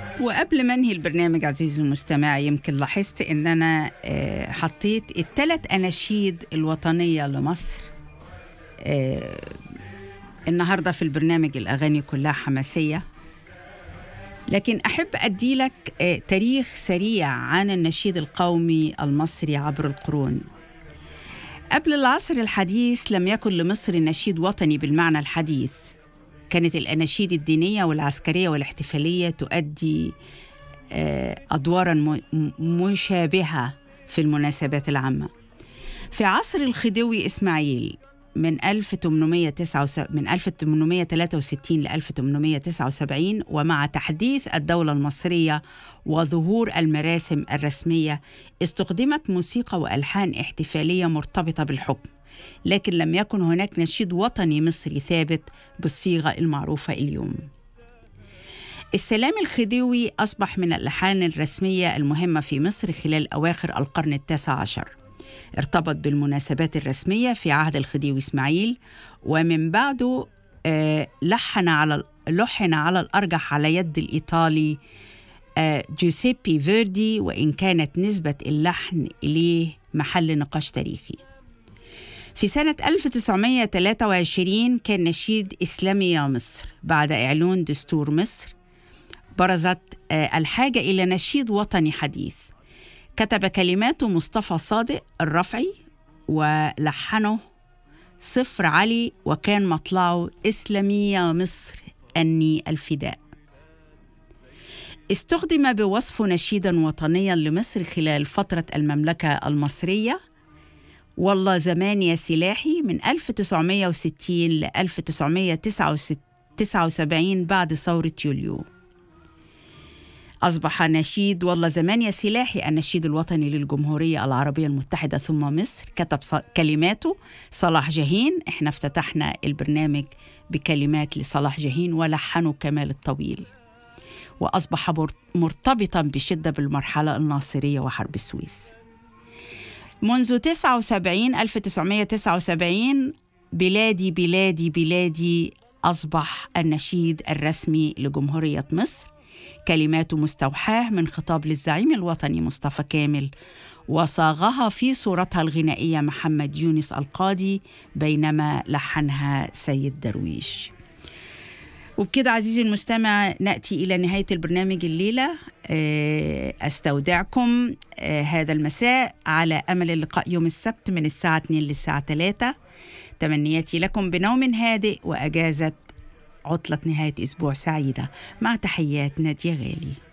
وقبل ما انهي البرنامج عزيزي المستمع يمكن لاحظت ان انا آه، حطيت الثلاث اناشيد الوطنيه لمصر آه، النهارده في البرنامج الاغاني كلها حماسيه لكن احب ادي لك آه، تاريخ سريع عن النشيد القومي المصري عبر القرون قبل العصر الحديث لم يكن لمصر نشيد وطني بالمعنى الحديث كانت الأناشيد الدينية والعسكرية والاحتفالية تؤدي آه، أدوارا م- مشابهة في المناسبات العامة في عصر الخديوي إسماعيل من 1809 من 1863 ل 1879 ومع تحديث الدولة المصرية وظهور المراسم الرسمية استخدمت موسيقى وألحان احتفالية مرتبطة بالحكم لكن لم يكن هناك نشيد وطني مصري ثابت بالصيغة المعروفة اليوم السلام الخديوي أصبح من الألحان الرسمية المهمة في مصر خلال أواخر القرن التاسع عشر ارتبط بالمناسبات الرسمية في عهد الخديوي إسماعيل ومن بعده آه، لحن على لحن على الأرجح على يد الإيطالي آه، جوزيبي فيردي وإن كانت نسبة اللحن إليه محل نقاش تاريخي في سنة 1923 كان نشيد إسلامي يا مصر بعد إعلان دستور مصر برزت آه، الحاجة إلى نشيد وطني حديث كتب كلماته مصطفى صادق الرفعي ولحنه صفر علي وكان مطلعه إسلامي يا مصر أني الفداء استخدم بوصفه نشيدا وطنيا لمصر خلال فترة المملكة المصرية والله زمان يا سلاحي من 1960 ل 1979 بعد ثورة يوليو أصبح نشيد والله زمان يا سلاحي النشيد الوطني للجمهورية العربية المتحدة ثم مصر كتب ص- كلماته صلاح جاهين احنا افتتحنا البرنامج بكلمات لصلاح جاهين ولحنه كمال الطويل وأصبح مر- مرتبطا بشدة بالمرحلة الناصرية وحرب السويس منذ 79 1979 بلادي بلادي بلادي أصبح النشيد الرسمي لجمهورية مصر كلماته مستوحاة من خطاب للزعيم الوطني مصطفى كامل وصاغها في صورتها الغنائية محمد يونس القاضي بينما لحنها سيد درويش وبكده عزيزي المستمع ناتي الى نهايه البرنامج الليله آه، استودعكم آه، هذا المساء على امل اللقاء يوم السبت من الساعه 2 للساعه 3 تمنياتي لكم بنوم هادئ واجازه عطله نهايه اسبوع سعيده مع تحيات ناديه غالي